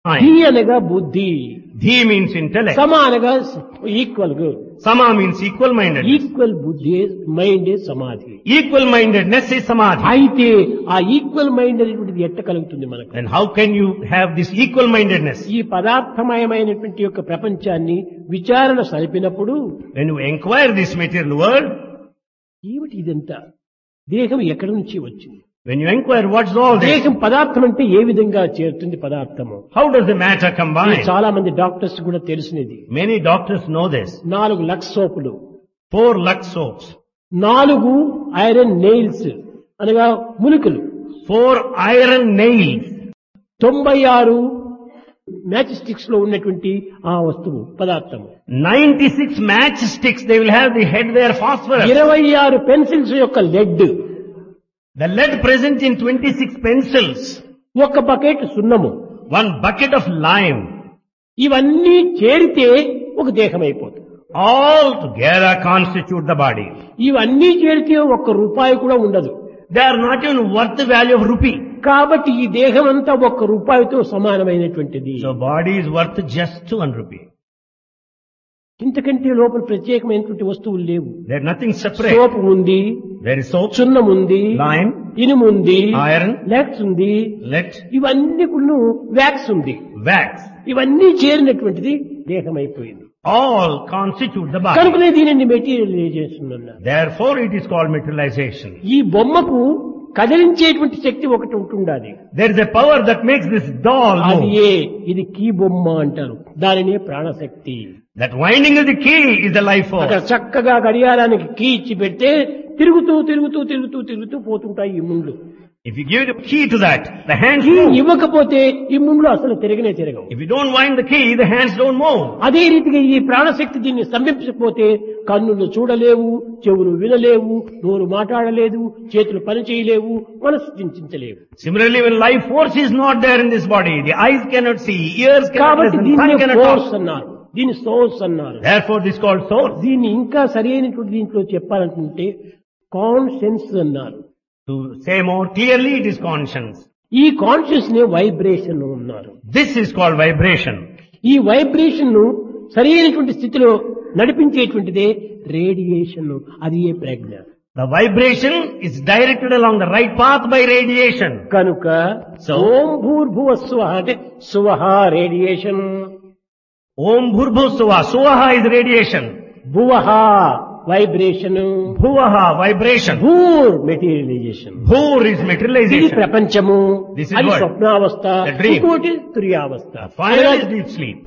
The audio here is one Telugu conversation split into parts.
ధీ అనగా బుద్ధి Dhi means intellect. సమ అనగా equal Sama means equal minded. Equal బుద్ధి మైండ్ సమాధి Equal mindedness is samadhi. అయితే ఆ ఈక్వల్ మైండ్ అనేటువంటిది ఎట్ట కలుగుతుంది మనకు And how can you have this equal mindedness? ఈ పదార్థమయమైనటువంటి యొక్క ప్రపంచాన్ని విచారణ సరిపినప్పుడు When you inquire this material world, ఏమిటి ఇదంతా దేహం ఎక్కడి నుంచి వచ్చింది when you inquire what's all this, దేహం పదార్థం అంటే ఏ విధంగా చేరుతుంది పదార్థము how does the matter ఇది combine? చాలా మంది డాక్టర్స్ కూడా తెలిసినది Many doctors know this. నాలుగు లక్స్ సోపులు Four Lux soaps, నాలుగు ఐరన్ నెయిల్స్ అనగా ములుకులు four iron nails, తొంభై ఆరు మ్యాచ్ స్టిక్స్ లో ఉన్నటువంటి ఆ వస్తువు పదార్థము 96 matchsticks, they will have the head there phosphorus. ఇరవై ఆరు పెన్సిల్స్ యొక్క lead The lead present in 26 pencils, ఒక బకెట్ సున్నము one bucket of lime, ఇవన్నీ చేరితే ఒక దేహం అయిపోతుంది all together constitute the body. ఇవన్నీ చేరితే ఒక్క రూపాయి కూడా ఉండదు They are not even worth the value of rupee. కాబట్టి ఈ దేహం అంతా ఒక్క రూపాయితో సమానమైనటువంటిది So body is worth just one rupee. ఇంతకంటే లోపల ప్రత్యేకమైనటువంటి వస్తువులు లేవు There is nothing separate. Soap ఉంది There is soap, చున్నం ఉంది lime, ఇనుము ఉంది iron, లెక్స్ ఉంది lead, ఇవన్నీ కూడా వ్యాక్స్ ఉంది wax. ఇవన్నీ చేరినటువంటిది దేహం అయిపోయింది All constitute the body. కనుకనే దీనిని మెటీరియలైజేషన్ అన్నారు Therefore it is called materialization. ఈ బొమ్మకు కదిలించేటువంటి శక్తి ఒకటి ఉంటుండాలి There is a power that makes this doll అది move. ఏ ఇది కీ బొమ్మ అంటారు దానినే ప్రాణశక్తి That winding of the key is the life అక్కడ force. చక్కగా గడియారానికి కీ ఇచ్చి పెడితే తిరుగుతూ తిరుగుతూ తిరుగుతూ తిరుగుతూ పోతుంటాయి ఈ ముండ్లు If you give the key to that, the hands key move. ఇవ్వకపోతే ఈ ముండ్లు అసలు తిరగనే తిరగవు If you don't wind the key, the hands don't move. అదే రీతిగా ఈ ప్రాణశక్తి దీన్ని స్తంభించకపోతే కన్నులు చూడలేవు చెవులు వినలేవు నోరు మాట్లాడలేదు చేతులు పని చేయలేవు మనసు చింతించలేవు Similarly, when life force is not there in this body, the eyes cannot see, ears cannot కాబట్టి listen, tongue దీన్ని cannot ఫోర్స్ talk. అన్నారు దీన్ని సోర్స్ అన్నారు Therefore this is called soul. దీన్ని ఇంకా సరి అయినటువంటి దీంట్లో చెప్పాలనుకుంటే కాన్షియన్స్ అన్నారు To say more clearly, it is conscience. ఈ కాన్షియస్ నే వైబ్రేషన్ అన్నారు This is called vibration. ఈ వైబ్రేషన్ ను సరి అయినటువంటి స్థితిలో నడిపించేటువంటిదే రేడియేషన్ అది ఏ ప్రజ్ఞ The vibration is directed along the right path by radiation. కనుక So- ఓం భూర్భువ స్వహ అంటే సువహ radiation Om Bhurbhu Suva. Suvaha is radiation. భువహ వైబ్రేషన్ Bhuvaha, vibration. భూర్ మెటీరియలైజేషన్ Bhur is ఇది materialization. ప్రపంచము This is అది what? స్వప్నావస్థ The dream. ఇంకోటి తుర్యావస్థ Final is deep sleep.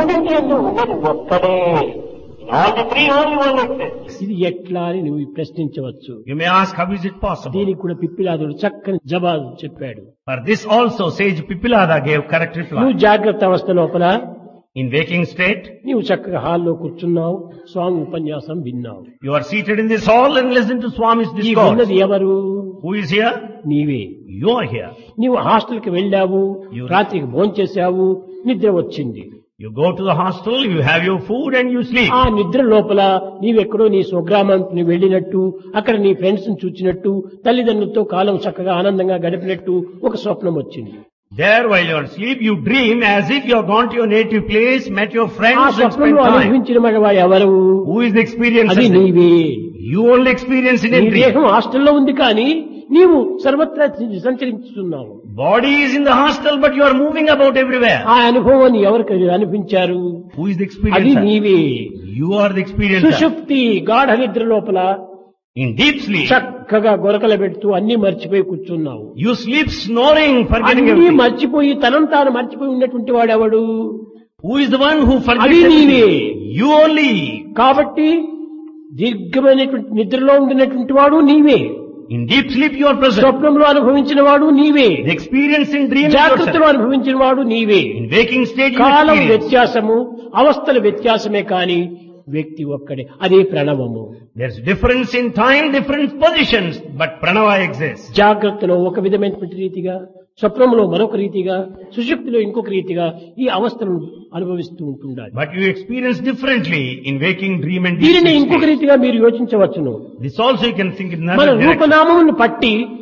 ఇది ఎట్లా అని నువ్వు ప్రశ్నించవచ్చు You may ask, how is it possible? దీనికి కూడా పిప్పిలాదుడు చక్కని జవాబు చెప్పాడు For this also, sage Pipilada gave correct నువ్వు reply. జాగ్రత్త అవస్థ లోపల In waking state, నీవు చక్కగా హాల్లో కూర్చున్నావు స్వామి ఉపన్యాసం విన్నావు you are seated in this hall and listen to Swami's ఈ discourse. ఉన్నది ఎవరు Who is here? నీవే You are here. నీవు హాస్టల్ కి వెళ్ళావు You- రాత్రికి భోంచేశావు నిద్ర వచ్చింది You go to the hostel, you have your food and you sleep. ఆ నిద్ర లోపల నీవెక్కడో నీ స్వగ్రామానికి నువ్వు వెళ్ళినట్టు అక్కడ నీ ఫ్రెండ్స్ ని చూచినట్టు తల్లిదండ్రులతో కాలం చక్కగా ఆనందంగా గడిపినట్టు ఒక స్వప్నం వచ్చింది There while you are asleep, you dream as if you have gone to your native place, met your ఆ friends and spent స్వప్నంలో time. అనుభవించిన వాడు ఎవరు Who is the experience? అది నీవే You only experience in నీ a dream. దేహం హాస్టల్లో ఉంది కానీ నీవు సర్వత్రా సంచరించుతున్నావు Body is in the hostel, but you are moving about everywhere. ఆ అనుభవాన్ని ఎవరికి అనిపించారు Who is the అది experiencer? నీవే You are the experiencer. సుషుప్తి గాఢ నిద్ర లోపల In deep sleep, చక్కగా గొరకల పెడుతూ అన్ని మర్చిపోయి కూర్చున్నావు you sleep snoring, forgetting అన్ని everything. మర్చిపోయి తనంతాను తాను మర్చిపోయి ఉన్నటువంటి వాడెవడు Who is the one who forgets అది నీవే. everything? You only. కాబట్టి దీర్ఘమైనటువంటి నిద్రలో ఉండినటువంటి వాడు నీవే In deep sleep, you are present. స్వప్నంలో అనుభవించిన వాడు నీవే The experience in dream is జాగ్రత్తలో yourself. అనుభవించిన వాడు నీవే In waking state, you column experience. వ్యత్యాసము అవస్థల వ్యత్యాసమే కాని వ్యక్తి ఒక్కడే అదే ప్రణవము There's difference in time, different positions, but pranava exists. జాగ్రత్తలో ఒక విధమైనటువంటి రీతిగా స్వప్నంలో మరొక రీతిగా సుషుప్తిలో ఇంకొక రీతిగా ఈ అవస్థలను అనుభవిస్తూ ఉంటుండాలి But you experience differently in waking dream and deep దీనిని sleep ఇంకొక state. రీతిగా మీరు యోచించవచ్చును This also you can think in మన another direction. రూపనామమును పట్టి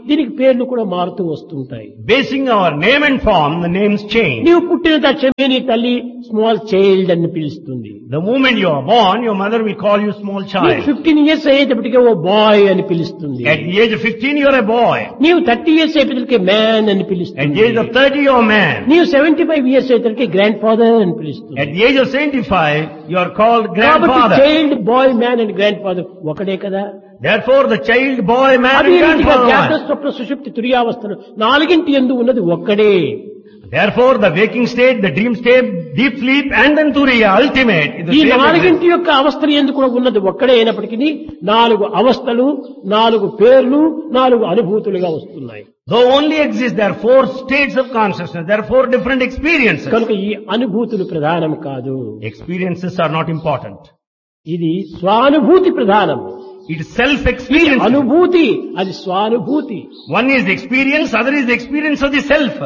దీనికి పేర్లు కూడా మారుతూ వస్తుంటాయి Basing our name and form, the names change. నీవు పుట్టిన తక్షణమే నీ తల్లి స్మాల్ చైల్డ్ అని పిలుస్తుంది The moment you are born, your mother will call you small child. Fifteen years అయ్యేటప్పటికే ఓ బాయ్ అని పిలుస్తుంది At the age of 15, you are a boy. నీవు థర్టీ ఇయర్స్ అయ్యేటప్పటికే మ్యాన్ అని At పిలుస్తుంది the age of 30, you are a man. నీవు సెవెంటీ ఫైవ్ ఇయర్స్ అయ్యేటప్పటికే గ్రాండ్ ఫాదర్ అని పిలుస్తుంది At the age of 75, you are called కాబట్టి grandfather. Child boy man and grandfather ఒకటే కదా Therefore, the child, boy, man, అదే and రీతిగా జాగ్రత్త grandfather. స్వప్న సుషుప్తి తురియావస్థలు నాలుగింటి ఎందు ఉన్నది ఒక్కడే Therefore, the waking state, the dream state, deep sleep, and then Turiya, ultimate, is the ఈ same essence. నాలుగింటి యొక్క అవస్థలు ఎందుకు కూడా ఉన్నది ఒక్కడే అయినప్పటికీ నాలుగు అవస్థలు నాలుగు పేర్లు నాలుగు అనుభూతులుగా వస్తున్నాయి Though only exist, there are four states of consciousness, there are four different experiences. కనుక ఈ అనుభూతులు ప్రధానం కాదు Experiences are not important. ఇది స్వానుభూతి ప్రధానం It is self-experience. అనుభూతి అది స్వానుభూతి One is experience, other is the experience of the self.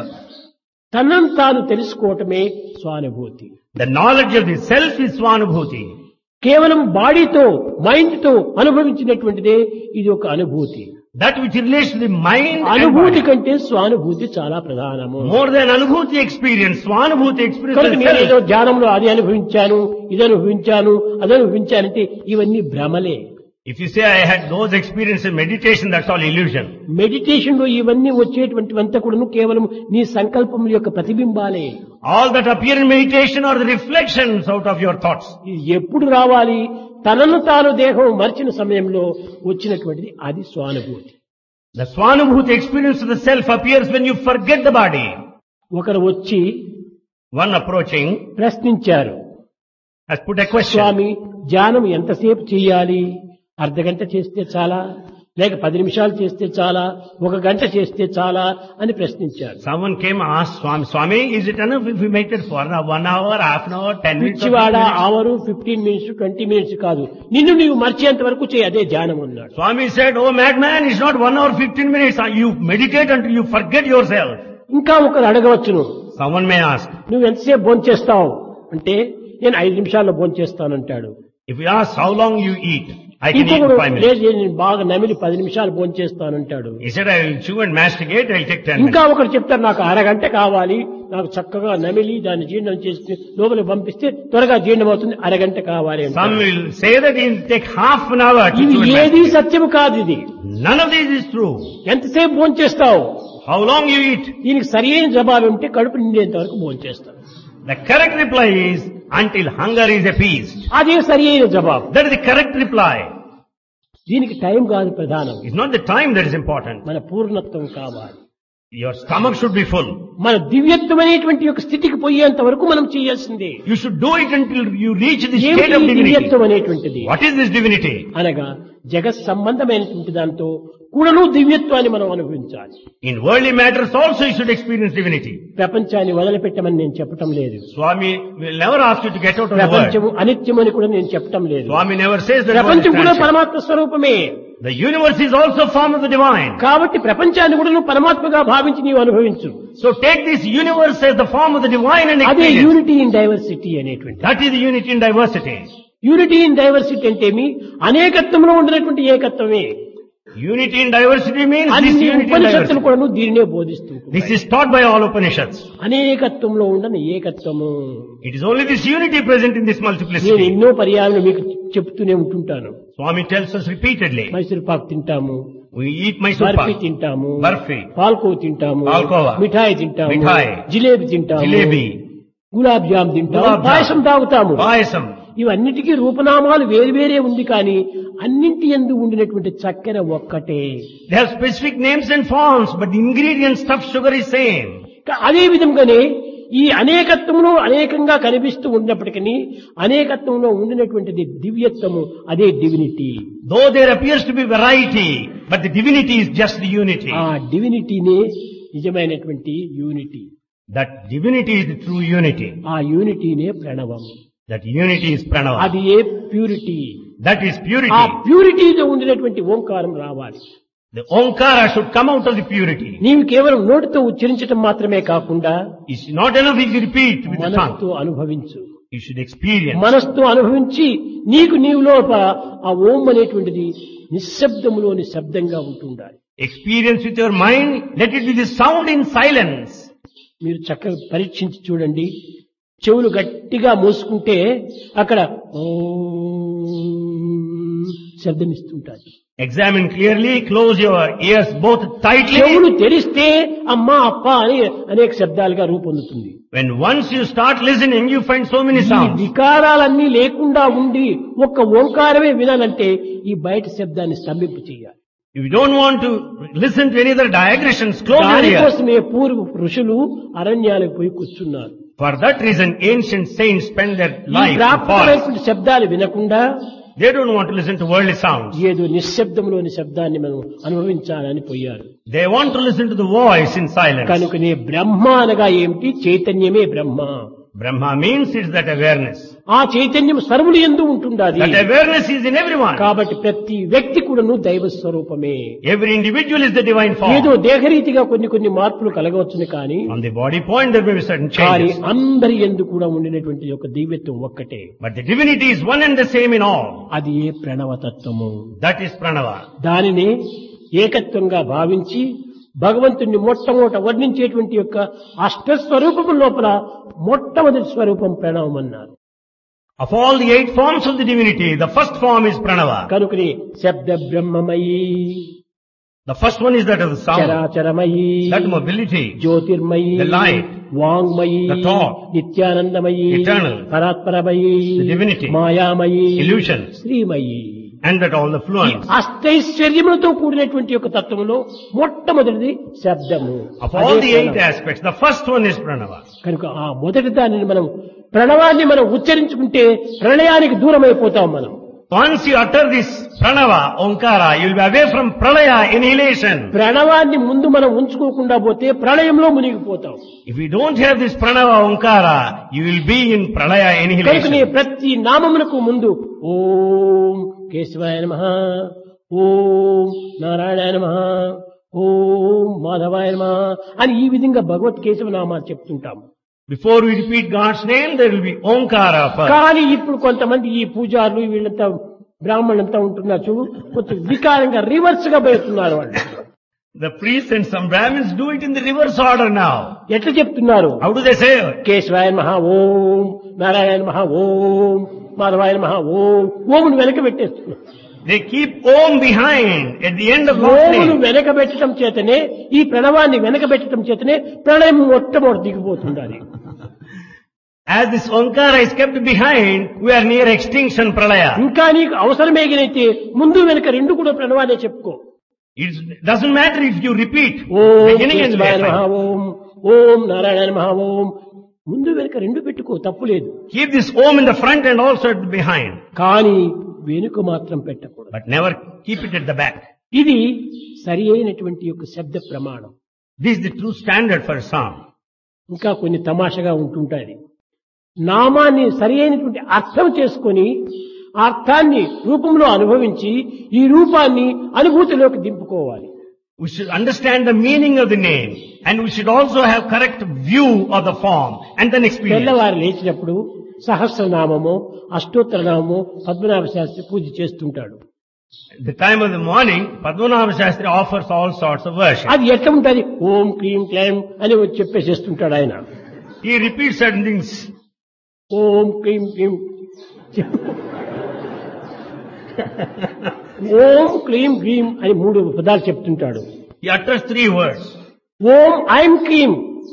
తనను తాను తెలుసుకోవటమే స్వానుభూతి The knowledge of the self is Swanubhuti. కేవలం బాడీతో మైండ్ తో అనుభవించినటువంటిదే ఇది ఒక అనుభూతి That which relates to the mind and అనుభూతి body. కంటే స్వానుభూతి చాలా ప్రధానము More than Anubhuti experience, Swanubhuti experience కనుక of నేను ఏదో self. ధ్యానంలో అది అనుభవించాను ఇది అనుభవించాను అది అనుభవించానంటే ఇవన్నీ భ్రమలే If you say I had those experiences in meditation, that's all illusion. Meditation లో ఇవన్నీ వచ్చేటువంటివంతా కూడాను కేవలం నీ సంకల్పం యొక్క ప్రతిబింబాలే All that appear in meditation are the reflections out of your thoughts. ఇది ఎప్పుడు రావాలి తనను తాను దేహం మర్చిన సమయంలో వచ్చినటువంటిది అది స్వానుభూతి The Swanubhuti experience of the self appears when you forget the body. ఒకరు వచ్చి One approaching ప్రశ్నించారు has put a question. స్వామి ధ్యానం ఎంతసేపు చేయాలి అర్ధ గంట చేస్తే చాలా లేక పది నిమిషాలు చేస్తే చాలా ఒక గంట చేస్తే చాలా అని ప్రశ్నించారు Someone came and asked Swami, Swami, is it enough if we meditate for one hour, half an hour, ten minutes? or పిచ్చివాడ 15 minutes? Hour fifteen minutes twenty minutes కాదు నిన్ను నీవు మర్చేంత వరకు చేయి అదే ధ్యానం అన్నాడు Swami said, oh madman, it's not one hour, fifteen minutes. You meditate until you forget yourself. ఇంకా ఒకరు అడగవచ్చును Someone may ask, నువ్వు ఎంతసేపు భోంచేస్తావు అంటే నేను ఐదు నిమిషాల్లో భోంచేస్తానంటాడు if you ask how long you eat, I can eat in ఇంకొకడు five minutes. లేదు నేను బాగా నమిలి పది నిమిషాలు భోంచేస్తానంటాడు He said, I will chew and masticate, I'll take ten ఇంకా minutes. ఒకరు చెప్తారు నాకు అరగంట కావాలి నాకు చక్కగా నమిలి దాన్ని జీర్ణం చేసి లోపలికి పంపిస్తే త్వరగా జీర్ణం అవుతుంది అరగంట కావాలి అంటారు. Some will say that it will take half an hour to ఇది chew and ఏది masticate. సత్యము కాదు ఇది None of this is true. ఎంతసేపు భోంచేస్తావు How long you eat? దీనికి సరి అయిన జవాబు ఉంటే కడుపు నిండేంత వరకు భోంచేస్తావు The correct reply is until hunger is appeased. అదే సరి అయిన జవాబు That is the correct reply. దీనికి టైం కాదు ప్రధానం It's not the time that is important. మన పూర్ణత్వం కావాలి Your stomach should be full. మన దివ్యత్వమైనటువంటి యొక్క స్థితికి పోయేంత వరకు మనం చేయాల్సిందే You should do it until you reach the state ఏమిటి of ఈ divinity. దివ్యత్వం అనేటువంటిది What is this divinity? అనగా జగత్ సంబంధమైనటువంటి దాంతో కూడాను దివ్యత్వాన్ని మనం అనుభవించాలి In worldly matters also you should experience divinity. ప్రపంచాన్ని వదిలిపెట్టమని నేను చెప్పటం లేదు Swami will never ask you to get out of the world. ప్రపంచము అనిత్యమని కూడా నేను చెప్పటం లేదు Swami never says that world is ప్రపంచం కూడా transient. పరమాత్మ స్వరూపమే The universe is also a form of the divine. కాబట్టి ప్రపంచాన్ని కూడా నువ్వు పరమాత్మగా భావించి నీవు అనుభవించు So take this universe as the form of the divine and అదే experience. యూనిటీ ఇన్ డైవర్సిటీ అనేటువంటి That is the unity in diversity. Unity in diversity అంటే ఏమి అనేకత్వంలో ఉండినటువంటి ఏకత్వమే Unity in diversity means this అన్ని unity in ఉపనిషత్తులు diversity. కూడా దీనినే బోధిస్తుంది This is taught by all Upanishads. అనేకత్వంలో ఉండని ఏకత్వము It is only this unity present in this నేను multiplicity. ఎన్నో పర్యాలను మీకు చెప్తూనే ఉంటుంటాను Swami tells us repeatedly. Mysore Pak తింటాము We eat Mysore barfi pak, తింటాము బర్ఫీ, పాల్కో తింటాము పాల్కోవా, మిఠాయి తింటాము మిఠాయి, జిలేబీ తింటాము jalebi, గులాబ్ జామ్ తింటాము గులాబ్ జామ్, పాయసం తాగుతాము payasam. ఇవన్నిటికీ రూపనామాలు వేరు వేరే ఉంది కానీ అన్నింటి ఎందు ఉండినటువంటి చక్కెర ఒక్కటే They have specific names and forms, but the ingredient stuff sugar is same. కా- అదే విధంగానే ఈ అనేకత్వంలో అనేకంగా కనిపిస్తూ ఉన్నప్పటికీ అనేకత్వంలో ఉండినటువంటిది దివ్యత్వము అదే divinity Though there appears to be variety, but the divinity is just the unity. ఆ డివినిటీనే నిజమైనటువంటి unity That divinity is the true unity. ఆ యూనిటీనే ప్రణవం That unity is pranava. అది ఏ ప్యూరిటీ That is ఆ purity. ప్యూరిటీలో ఉండినటువంటి ఓంకారం రావాలి The Omkara should come out of the purity. నీవు కేవలం నోటితో ఉచ్చరించడం మాత్రమే కాకుండా It's not enough if you repeat with the మనస్తో tongue. అనుభవించు You should experience. మనస్తో అనుభవించి నీకు నీవు లోప ఆ ఓం అనేటువంటిది నిశ్శబ్దములోని శబ్దంగా ఉంటుండాలి Experience with your mind, let it be the sound in silence. మీరు చక్కగా పరీక్షించి చూడండి చెవులు గట్టిగా మూసుకుంటే అక్కడ ఓం శబ్దం ఇస్తుంటారు Examine clearly, close your ears both tightly. చెవులు తెరిస్తే అమ్మా అప్ప అని అనేక శబ్దాలుగా రూపొందుతుంది When once you start listening, you find so many ఈ sounds. వికారాలన్నీ లేకుండా ఉండి ఒక్క ఓంకారమే వినాలంటే ఈ బయట శబ్దాన్ని స్తంభింపు చేయాలి If you don't want to listen to any other digressions, close your ears. దానికోసమే పూర్వ ఋషులు అరణ్యాలకు పోయి కూర్చున్నారు For that reason, ancient saints spend their ఈ life in forest. ప్రాప్తమైనటువంటి శబ్దాలు వినకుండా They don't want to listen to worldly sounds. ఏదో నిశ్శబ్దంలోని శబ్దాన్ని మనం అనుభవించాలని పోయారు They want to listen to the voice in silence. కనుకనే బ్రహ్మ అనగా ఏమిటి చైతన్యమే బ్రహ్మ Brahma means it's that awareness. ఆ చైతన్యం సర్వులు ఎందు ఉంటుండాలి That awareness is in everyone. కాబట్టి ప్రతి వ్యక్తి కూడాను దైవ స్వరూపమే Every individual is the divine ఏదో form. దేహరీతిగా కొన్ని కొన్ని మార్పులు కలగవచ్చును కానీ On the body point, there may be certain కానీ changes. అందరి ఎందు కూడా ఉండినటువంటి యొక్క దివ్యత్వం ఒక్కటే But the divinity is one and the same in all. అది ఏ ప్రణవతత్వము That is Pranava. దానిని ఏకత్వంగా భావించి భగవంతుణ్ణి మొట్టమొదట వర్ణించేటువంటి యొక్క అష్టస్వరూపము లోపల మొట్టమొదటి స్వరూపం ప్రణవం అన్నారు Of all the eight forms of the divinity, the first form is Pranava. కనుకని శబ్ద బ్రహ్మమయీ The first one is that of the sound, చరాచరమయీ that mobility, జ్యోతిర్మయీ The light. వాంగ్మయీ The thought. నిత్యానందమయీ Eternal. పరాత్పరమయీ The divinity. మాయామయీ illusions, శ్రీమయీ and that all the ఈ fluence. అష్టైశ్వర్యములతో కూడినటువంటి యొక్క తత్వములో మొట్టమొదటిది శబ్దము Of all అదే the eight ప్రణవం. aspects, the first one is Pranava. కనుక ఆ మొదటి దానిని మనం ప్రణవాన్ని మనం ఉచ్చరించుకుంటే ప్రళయానికి దూరం అయిపోతాం మనం Once you utter this Pranava, Omkara, you will be away from Pralaya, annihilation. ప్రణవాన్ని ముందు మనం ఉంచుకోకుండా పోతే ప్రళయంలో మునిగిపోతాం If you don't have this Pranava, Omkara, you will be in Pralaya, కనుకనే annihilation. ప్రతి నామమునకు ముందు ఓం కేశవాయ నమ ఓం నారాయణాయ నమ ఓం మాధవాయ నమ అని ఈ విధంగా భగవత్ కేశవ నామాలు చెప్తుంటాం Before we repeat God's name, there will be Omkara first. కానీ ఇప్పుడు కొంతమంది ఈ పూజారులు వీళ్ళంతా బ్రాహ్మణులంతా ఉంటున్నారు చూడు కొంచెం వికారంగా రివర్స్ గా పోతున్నారు వాళ్ళు The priests and some Brahmins do it in the reverse order now. ఎట్లా చెప్తున్నారు How do they say? కేశవాయ మహా ఓం నారాయణ మహా ఓం మాధవాయ మహా ఓం ఓమును వెనక పెట్టేస్తున్నారు They keep Om behind at the end of God's ఓమును name. వెనక పెట్టడం చేతనే ఈ ప్రణవాన్ని వెనక పెట్టడం చేతనే ప్రళయం మొట్టమొదటి దిగిపోతుండాలి As this Omkara is kept behind, we are near extinction Pralaya. ఇంకా నీకు అవసరమేగినైతే ముందు వెనక రెండు కూడా ప్రణవానే చెప్పుకో It doesn't matter if you repeat Om beginning and కేశవాయ మహా end. ఓం ఓం నారాయణ మహా ఓం ముందు వెనక రెండు పెట్టుకో తప్పు లేదు Keep this Om in the front and also at the behind. కానీ వెనుక మాత్రం పెట్టకూడదు But never keep it at the back. ఇది సరి అయినటువంటి యొక్క శబ్ద ప్రమాణం This is the true standard for a song. ఇంకా కొన్ని తమాషగా ఉంటుంటాయి నామాన్ని సరి అయినటువంటి అర్థం చేసుకొని ఆ అర్థాన్ని రూపంలో అనుభవించి ఈ రూపాన్ని అనుభూతిలోకి దింపుకోవాలి We should understand the meaning of the name and we should also have correct view of the form and then experience. తెల్లవారు లేచినప్పుడు సహస్రనామము అష్టోత్తర నామము పద్మనాభ శాస్త్రి పూజ చేస్తుంటాడు At the time of the morning, Padmanabha Shastri offers all sorts of worship. అది ఎట్లా ఉంటుంది ఓం క్లీం క్లైం అని వచ్చి చెప్పేసేస్తుంటాడు ఆయన He repeats certain things. ఓం క్లీం క్లీం ఓం క్లీం క్లీం అని మూడు పదాలు చెప్తుంటాడు He utters three words. ఓం ఐం క్లీం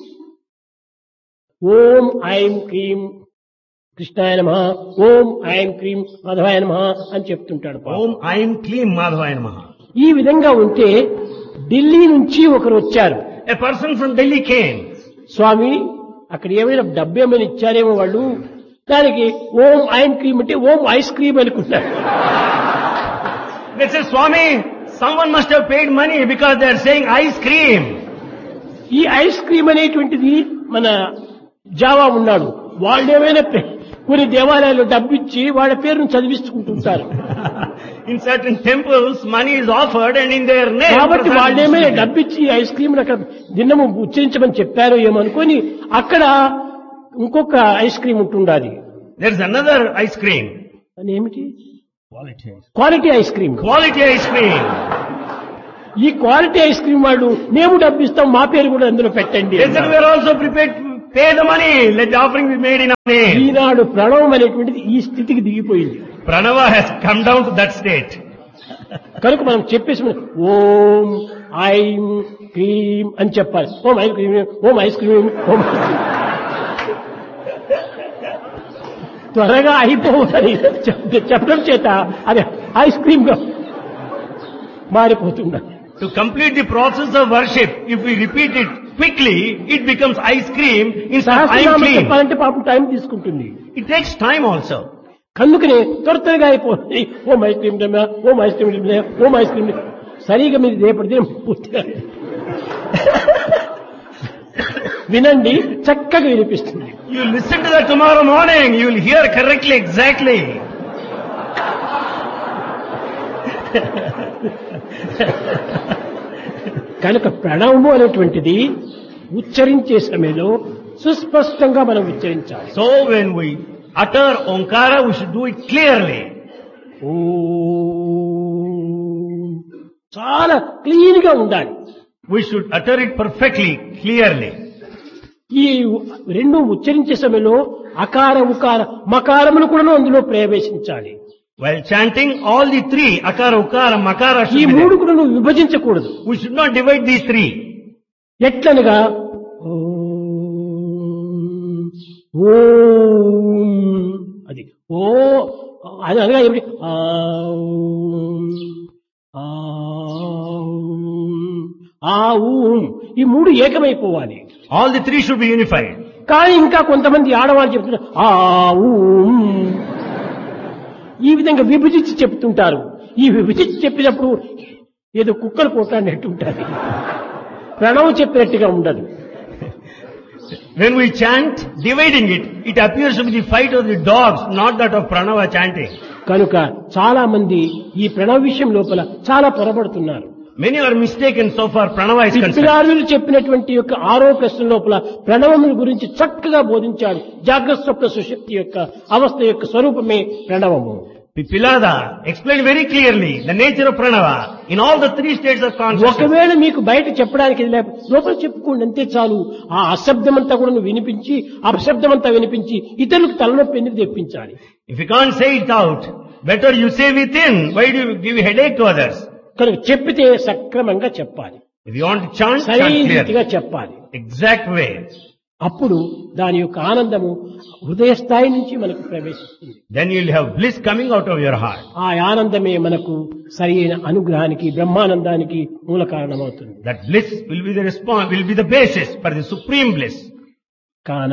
ఓం ఐం క్లీం కృష్ణాయ నమ ఓం ఐం క్లీం మాధవాయ నమ అని చెప్తుంటాడు పాపం. Om Aim Klim Madhavaya Namaha. ఈ విధంగా ఉంటే ఢిల్లీ నుంచి ఒకరు వచ్చారు A person from Delhi came. స్వామి అక్కడ ఏమైనా డబ్బు ఏమైనా ఇచ్చారేమో వాళ్ళు దానికి ఓం ఐం క్రీమ్ అంటే ఓం ఐస్ క్రీమ్ అనుకుంటారు They said, Swami, someone must have paid money because they are saying ice cream. ఈ ఐస్ క్రీమ్ అనేటువంటిది మన జావా ఉన్నాడు వాళ్ళు ఏమైనా పె- కొన్ని దేవాలయాల్లో డబ్బిచ్చి వాళ్ళ పేరును చదివించుకుంటుంటారు in certain temples, money is offered and in their name. కాబట్టి prasad వాళ్ళు is ఏమైనా distributed. డబ్బిచ్చి ఈ ఐస్ క్రీమ్ అక్కడ దిన్నము ఉచ్చరించమని చెప్పారో ఏమనుకొని అక్కడ ఇంకొక ఐస్ క్రీమ్ ఉంటుండాలి There's another ice cream. అని ఏమిటి Quality ice quality ice cream Quality ice cream. ఈ క్వాలిటీ ఐస్ క్రీమ్ వాళ్ళు మేము డబ్బిస్తాం మా పేరు కూడా అందులో పెట్టండి They said we are also prepared to pay the money. Let the offering be made in our name. ఈనాడు ప్రణవం అనేటువంటిది ఈ స్థితికి దిగిపోయింది Pranava has come down to that state. కనుక మనం చెప్పేసి ఓం ఐం క్రీం అని చెప్పాలి ఓం ఐస్ క్రీమ్ ఓం ఐస్ క్రీమ్ ఓం ఐస్ క్రీమ్. త్వరగా అయిపోవాలి చెప్- చెప్పడం చేత అది ఐస్ క్రీమ్ గా మారిపోతున్నది To complete the process of worship, if we repeat it quickly, it becomes ice cream instead of ice Sahasranamam cream. చెప్పాలంటే పాపం టైం తీసుకుంటుంది It takes time also. కనుకనే త్వర త్వరగా అయిపోతుంది ఓం ఐస్ క్రీమ్ డమ్మా ఓం ఐస్ క్రీమ్ డమ్మా ఓం ఐస్ క్రీమ్ డమ్మా. సరిగా మీరు రేపటి దినం పూర్తిగా వినండి చక్కగా వినిపిస్తుంది You listen to that tomorrow morning, you will hear correctly, exactly. కనుక ప్రణవము అనేటువంటిది ఉచ్చరించే సమయంలో సుస్పష్టంగా మనం ఉచ్చరించాలి So when we utter Omkara, we should do it clearly. ఓం. చాలా క్లీన్ గా ఉండాలి We should utter it perfectly, clearly. ఈ రెండు ఉచ్చరించే సమయంలో అకార ఉకార మకారములు కూడా అందులో ప్రవేశించాలి While chanting all the three, Akara, Ukara, Makara ఈ should be మూడు there. కూడా నువ్వు విభజించకూడదు We should not divide these three. ఎట్లనగా ఓం, ఓం అది ఓ అది అనగా ఏమిటి ఆం, ఆం, ఆ ఊం ఈ మూడు ఏకమైపోవాలి All the three should be unified. కానీ ఇంకా కొంతమంది ఆడవాళ్ళు చెప్తున్నారు ఆ ఊం ఈ విధంగా విభజించి చెప్తుంటారు ఈ విభజించి చెప్పినప్పుడు ఏదో కుక్కలు కొట్టాడినట్టు ఉంటుంది ప్రణవం చెప్పినట్టుగా ఉండదు When we chant, dividing it, it appears to be the fight of the dogs, not that of Pranava chanting. కనుక చాలా మంది ఈ ప్రణవ విషయం లోపల చాలా పొరబడుతున్నారు Many are mistaken so far Pranava is concerned. పిప్పిలారులు చెప్పినటువంటి యొక్క ఆరో ప్రశ్న లోపల ప్రణవముల గురించి చక్కగా బోధించాడు జాగ్రత్త స్వప్న సుశక్తి యొక్క అవస్థ యొక్క స్వరూపమే ప్రణవము Pipilada explained very clearly the nature of Pranava in all the three states of consciousness. ఒకవేళ మీకు బయట చెప్పడానికి ఇది లేక లోపల చెప్పుకోండి అంతే చాలు ఆ అశబ్దమంతా కూడా నువ్వు వినిపించి అపశబ్దమంతా వినిపించి ఇతరులకు తలనొప్పి ఎందుకు తెప్పించాలి If you can't say it out, better you say within. Why do you give headache to others? కనుక చెప్పితే సక్రమంగా చెప్పాలి If you want to chant, సరైన chant clearly. రీతిగా చెప్పాలి Exact way. అప్పుడు దాని యొక్క ఆనందము హృదయ స్థాయి నుంచి మనకు ప్రవేశిస్తుంది Then you'll have bliss coming out of your heart. ఆ ఆనందమే మనకు సరైన అనుగ్రహానికి బ్రహ్మానందానికి మూల కారణమవుతుంది That bliss will be the response, will be the basis for the supreme bliss. కాన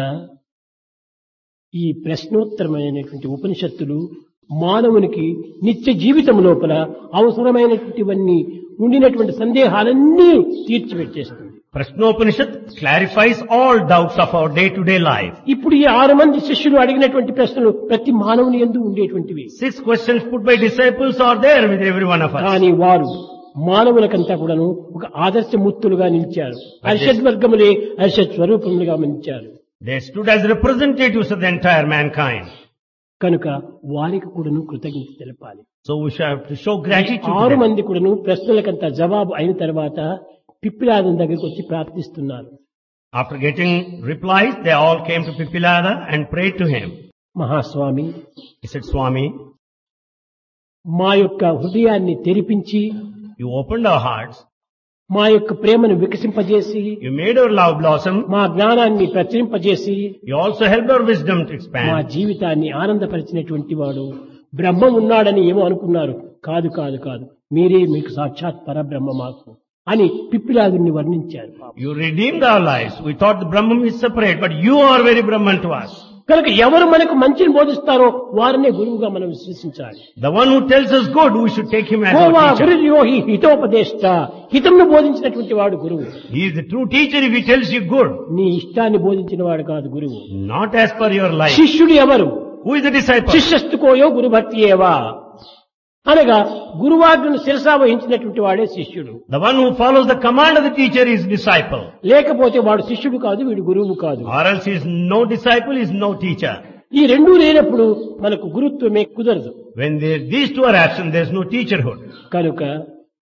ఈ ప్రశ్నోత్తరమైనటువంటి ఉపనిషత్తులు మానవునికి నిత్య జీవితం లోపల అవసరమైనటువంటివన్నీ ఉండినటువంటి సందేహాలన్నీ తీర్చిపెట్టేస్తుంది Prashnopanishad clarifies all doubts of our day-to-day life. ఇప్పుడు ఈ ఆరు మంది శిష్యులు అడిగినటువంటి ప్రశ్నలు ప్రతి మానవుని ఎందు ఉండేటువంటివి Six questions put by disciples are there with every one of us. కానీ వారు మానవులకంతా కూడాను ఒక ఆదర్శమూర్తులుగా నిలిచారు అరిషడ్ వర్గములే అరిషడ్ స్వరూపములుగా నిలిచారు They stood as representatives of the entire mankind. కనుక వారికి కూడాను కృతజ్ఞత తెలపాలి So we shall have to show gratitude to ఆరు them. మంది కూడాను ప్రశ్నలకంత జవాబు అయిన తర్వాత పిప్పిలాదం దగ్గరికి వచ్చి ప్రార్థిస్తున్నారు After getting replies, they all came to Pipilada and prayed to him. మహాస్వామి He said, Swami, మా యొక్క హృదయాన్ని తెరిపించి you opened our hearts, మా యొక్క ప్రేమను వికసింపజేసి you made our love blossom, మా జ్ఞానాన్ని ప్రచురింపజేసి you also helped our wisdom to మా expand. జీవితాన్ని ఆనందపరిచినటువంటి వాడు బ్రహ్మం ఉన్నాడని ఏమో అనుకున్నారు కాదు కాదు కాదు మీరే మీకు సాక్షాత్ పరబ్రహ్మ మాకు అని పిప్పిలాదుని వర్ణించారు పాపం. You redeemed our lives. We thought the Brahman is separate, but you are very Brahman to us. కనుక ఎవరు మనకు మంచిని బోధిస్తారో వారినే గురువుగా మనం విశ్వసించాలి The one who tells us good, we should take him as Goa our teacher. గురుయోహి హితోపదేష్ట హితంను బోధించినటువంటి వాడు గురువు He is the true teacher if he tells you good, నీ ఇష్టాన్ని బోధించిన వాడు కాదు గురువు not as per your life. శిష్యుడు ఎవరు Who is the disciple? శిష్యస్తుకోయో గురుభక్తి ఏవా అనగా గురువాజ్ఞను శిరసా వహించినటువంటి వాడే శిష్యుడు The one who follows the command of the teacher is disciple. లేకపోతే వాడు శిష్యుడు కాదు వీడు గురువు కాదు Or else he is no disciple, is no teacher. ఈ రెండూ లేనప్పుడు మనకు గురుత్వమే కుదరదు When there, these two are absent, there is no teacherhood. కనుక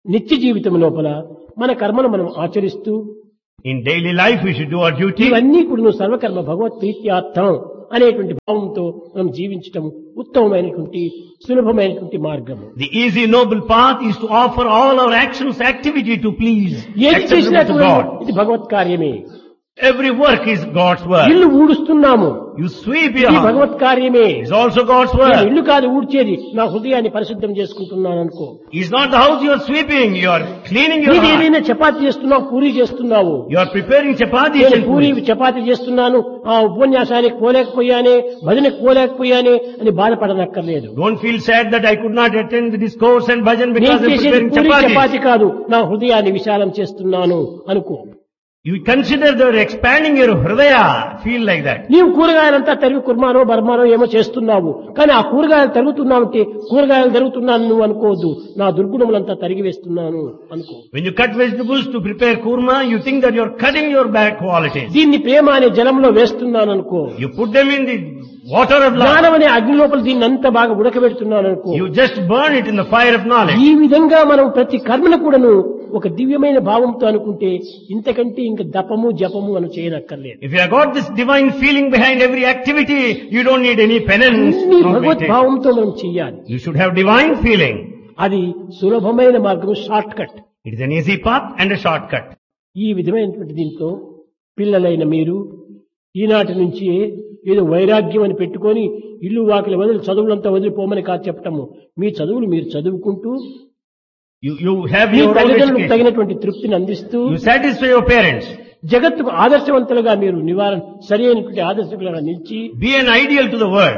నిత్య జీవితం లోపల మన కర్మను మనం ఆచరిస్తూ In daily life we should do our duty. ఇవన్నీ కూడా నువ్వు సర్వకర్మ భగవత్ ప్రీత్యార్థం అనేటువంటి భావంతో మనం జీవించటం ఉత్తమమైనటువంటి సులభమైనటువంటి మార్గము The easy noble path is to offer all our actions, activity to please, ఏది చేసినా acceptable to కూడా God. ఇది భగవత్ కార్యమే Every work is God's work. ఇల్లు ఊడుస్తున్నాము You sweep ఇది your house. Bhagwat కార్యమే It's also God's నేను work. ఇల్లు కాదు ఊడ్చేది నా హృదయాన్ని పరిశుద్ధం చేసుకుంటున్నాను అనుకో It's not the house you are sweeping, you are cleaning your నీకు heart. ఏదైనా చపాతి చేస్తున్నావు పూరి చేస్తున్నావు You are preparing chapatis నేను and పూరి puris. చపాతి చేస్తున్నాను ఆ ఉపన్యాసానికి పోలేకపోయానే భజనకు పోలేకపోయానే అని బాధపడనక్కర్లేదు Don't feel sad that I could not attend the discourse and bhajan నేను because I'm చేసేది preparing పూరి chapatis. చపాతి కాదు నా హృదయాన్ని విశాలం చేస్తున్నాను అనుకో You consider that you're expanding your hridaya. Feel like that. నీవు కూరగాయలంతా తరిగి కుర్మానో బర్మానో ఏమో చేస్తున్నావు కానీ ఆ కూరగాయలు తరుగుతున్నావంటే కూరగాయలు తరుగుతున్నాను నువ్వు అనుకోవద్దు నా దుర్గుణములంతా తరిగి వేస్తున్నాను అనుకో When you cut vegetables to prepare kurma, you think that you're cutting your bad qualities. దీన్ని ప్రేమ అనే జలంలో వేస్తున్నాను అనుకో You put them in the water of love. జ్ఞానం అనే అగ్ని లోపల దీన్ని అంతా బాగా ఉడకబెడుతున్నాను అనుకో You just burn it in the fire of knowledge. ఈ విధంగా మనం ప్రతి కర్మను కూడాను ఒక దివ్యమైన భావంతో అనుకుంటే ఇంతకంటే ఇంక దపము జపము అని చేయనక్కర్లేదు If you have got this divine feeling behind every activity, you don't need any penance. అన్ని nor భగవత్ meditation. భావంతో మనం చెయ్యాలి You should have divine feeling. అది సులభమైన మార్గం shortcut It is an easy path and a shortcut. ఈ విధమైనటువంటి దీంతో పిల్లలైన మీరు ఈనాటి నుంచి ఏదో వైరాగ్యం అని పెట్టుకొని ఇల్లు వాకిలి వదిలి చదువులంతా వదిలిపోమని కాదు చెప్పటము మీ చదువులు మీరు చదువుకుంటూ You, you have me your own తల్లిదండ్రులకు education. తగినటువంటి తృప్తిని అందిస్తూ You satisfy your parents. జగత్తుకు ఆదర్శవంతులుగా మీరు నివారణ సరి అయినటువంటి ఆదర్శకులుగా నిలిచి Be an ideal to the world.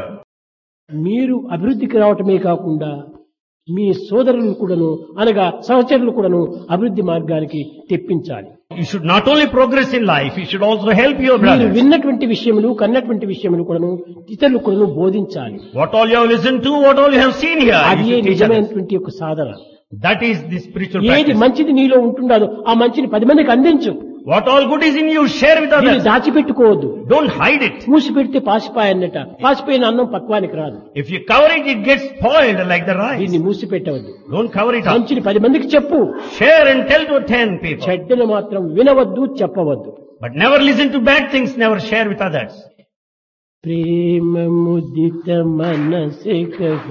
మీరు అభివృద్ధికి రావటమే కాకుండా మీ సోదరులు కూడాను అనగా సహచరులు కూడాను అభివృద్ధి మార్గానికి తెప్పించాలి You should not only progress in life, you should also help your మీరు brothers. విన్నటువంటి విషయములు కన్నటువంటి విషయములు కూడాను ఇతరులు కూడాను బోధించాలి What all you have listened to, what all you have seen here, అది you should teach others. నిజమైనటువంటి ఒక సాధన That is the spiritual ఏది practice. మంచిది నీలో ఉంటుండదో ఆ మంచిని పది మందికి అందించు What all good is in you, share with దీన్ని others. దాచిపెట్టుకోవద్దు Don't hide it. మూసి పెడితే పాసిపాయన్నట పాసిపోయిన అన్నం పక్వానికి రాదు If you cover it, it gets spoiled like the rice. దీన్ని మూసి పెట్టవద్దు Don't cover it up. మంచిని పది మందికి చెప్పు Share and tell to ten people. చెడ్డను మాత్రం వినవద్దు చెప్పవద్దు But never listen to bad things, never share with others. ప్రేమ ముదిత మనసే కహు